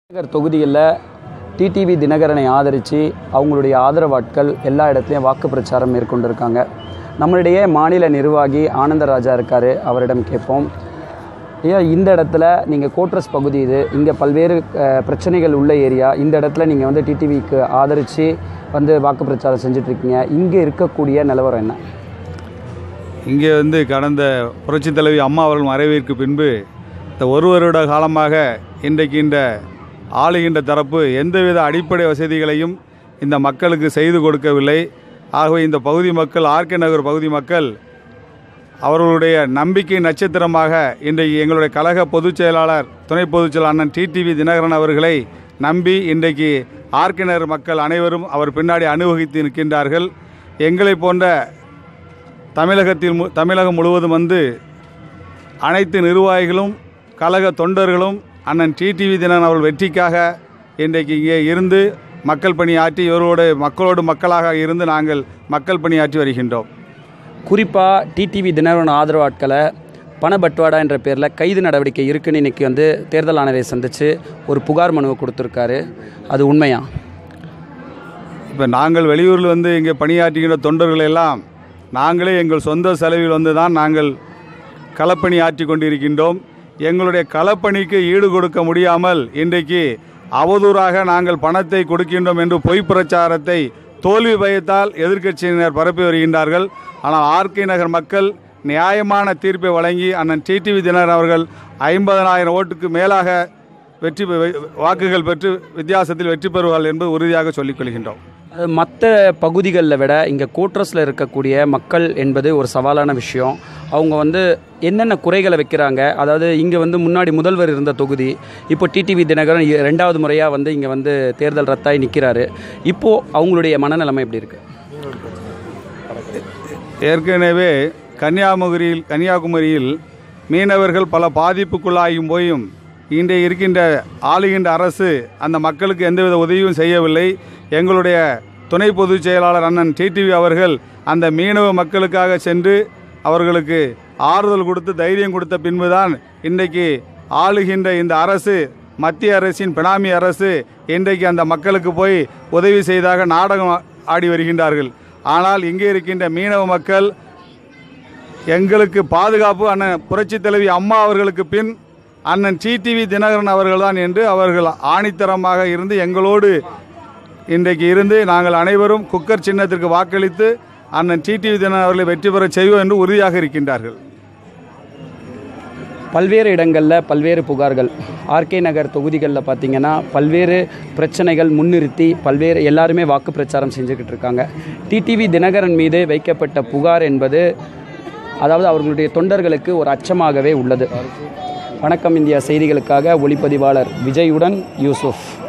நகர் தொகுதியில் டிடிவி தினகரனை ஆதரித்து அவங்களுடைய ஆதரவாட்கள் எல்லா இடத்துலையும் வாக்கு பிரச்சாரம் மேற்கொண்டிருக்காங்க நம்மளிடையே மாநில நிர்வாகி ஆனந்தராஜா இருக்கார் அவரிடம் கேட்போம் ஏன் இந்த இடத்துல நீங்கள் கோட்ரஸ் பகுதி இது இங்கே பல்வேறு அஹ், பிரச்சனைகள் உள்ள ஏரியா இந்த இடத்துல நீங்கள் வந்து டிடிவிக்கு ஆதரித்து வந்து வாக்கு பிரச்சாரம் செஞ்சிட்ருக்கீங்க இங்கே இருக்கக்கூடிய நிலவரம் என்ன இங்கே வந்து கடந்த புரட்சித் தலைவி அம்மா அவர்கள் மறைவிற்கு பின்பு இந்த ஒரு வருட காலமாக இன்றைக்கு இந்த ஆளுகின்ற தரப்பு எந்தவித அடிப்படை வசதிகளையும் இந்த மக்களுக்கு செய்து கொடுக்கவில்லை ஆகவே இந்த பகுதி மக்கள் ஆர்கே நகர் பகுதி மக்கள் அவர்களுடைய நம்பிக்கை நட்சத்திரமாக இன்றைக்கு எங்களுடைய கழக பொதுச் செயலாளர் துணை பொதுச் செயலாளர் அண்ணன் டிடிவி தினகரன் அவர்களை நம்பி இன்றைக்கு ஆர்கே நகர் மக்கள் அனைவரும் அவர் பின்னாடி அனுபவித்து நிற்கின்றார்கள் எங்களை போன்ற தமிழகத்தில் மு- தமிழகம் முழுவதும் வந்து அனைத்து நிர்வாகிகளும் கழக தொண்டர்களும் அண்ணன் டிடிவி தினன் அவர்கள் வெற்றிக்காக இன்றைக்கு இங்கே இருந்து மக்கள் பணியாற்றி இவரோடு மக்களோடு மக்களாக இருந்து நாங்கள் மக்கள் பணியாற்றி வருகின்றோம் குறிப்பாக டிடிவி தினகரன் ஆதரவாட்களை பணபட்வாடா என்ற பேரில் கைது நடவடிக்கை இருக்குன்னு இன்னைக்கு வந்து தேர்தல் ஆணையரை சந்தித்து ஒரு புகார் மனுவை கொடுத்துருக்காரு அது உண்மையா இப்போ நாங்கள் வெளியூரில் வந்து இங்கே பணியாற்றுகின்ற தொண்டர்கள் எல்லாம் நாங்களே எங்கள் சொந்த செலவில் வந்து தான் நாங்கள் களப்பணி ஆற்றி கொண்டிருக்கின்றோம் எங்களுடைய களப்பணிக்கு ஈடு கொடுக்க முடியாமல் இன்றைக்கு அவதூறாக நாங்கள் பணத்தை கொடுக்கின்றோம் என்று பொய் பிரச்சாரத்தை தோல்வி பயத்தால் எதிர்க்கட்சியினர் பரப்பி வருகின்றார்கள் ஆனால் ஆர்கே நகர் மக்கள் நியாயமான தீர்ப்பை வழங்கி அண்ணன் டிடிவி தினகரன் அவர்கள் ஐம்பதனாயிரம் ஓட்டுக்கு மேலாக வெற்றி பெ- வாக்குகள் பெற்று வித்தியாசத்தில் வெற்றி பெறுவார்கள் என்பது உறுதியாக சொல்லிக் கொள்கின்றோம் மற்ற பகுதிகளில் விட இங்கே கோட்ரஸில் இருக்கக்கூடிய மக்கள் என்பது ஒரு சவாலான விஷயம் அவங்க வந்து என்னென்ன குறைகளை வைக்கிறாங்க அதாவது இங்கே வந்து முன்னாடி முதல்வர் இருந்த தொகுதி இப்போ டிடிவி தினகரன் இ- ரெண்டாவது முறையாக வந்து இங்கே வந்து தேர்தல் ரத்தாய் நிற்கிறாரு இப்போது அவங்களுடைய மனநிலைமை எப்படி இருக்குது ஏற்கனவே கன்னியாகுமரியில் கன்னியாகுமரியில் மீனவர்கள் பல பாதிப்புக்குள்ளாயும் போயும் இன்றைய இருக்கின்ற ஆளுகின்ற அரசு அந்த மக்களுக்கு எந்தவித உதவியும் செய்யவில்லை எங்களுடைய துணை பொதுச் செயலாளர் அண்ணன் டிடிவி அவர்கள் அந்த மீனவ மக்களுக்காக சென்று அவர்களுக்கு ஆறுதல் கொடுத்து தைரியம் கொடுத்த பின்புதான் இன்றைக்கு ஆளுகின்ற இந்த அரசு மத்திய அரசின் பினாமி அரசு இன்றைக்கு அந்த மக்களுக்கு போய் உதவி செய்தாக நாடகம் ஆடி வருகின்றார்கள் ஆனால் இங்கே இருக்கின்ற மீனவ மக்கள் எங்களுக்கு பாதுகாப்பு அண்ணன் புரட்சித் தலைவி அம்மா அவர்களுக்கு பின் அண்ணன் டிடிவி தினகரன் அவர்கள்தான் என்று அவர்கள் ஆணித்தரமாக இருந்து எங்களோடு இன்றைக்கு இருந்து நாங்கள் அனைவரும் குக்கர் சின்னத்திற்கு வாக்களித்து அண்ணன் டிடிவி தினகரன் அவர்களை வெற்றி பெறச் செய்வோம் என்று உறுதியாக இருக்கின்றார்கள் பல்வேறு இடங்களில் பல்வேறு புகார்கள் ஆர்கே நகர் தொகுதிகளில் பார்த்தீங்கன்னா பல்வேறு பிரச்சனைகள் முன்னிறுத்தி பல்வேறு எல்லாருமே வாக்கு பிரச்சாரம் செஞ்சுக்கிட்டு இருக்காங்க டிடிவி தினகரன் மீது வைக்கப்பட்ட புகார் என்பது அதாவது அவர்களுடைய தொண்டர்களுக்கு ஒரு அச்சமாகவே உள்ளது வணக்கம் இந்தியா செய்திகளுக்காக ஒளிப்பதிவாளர் விஜயுடன் யூசுப்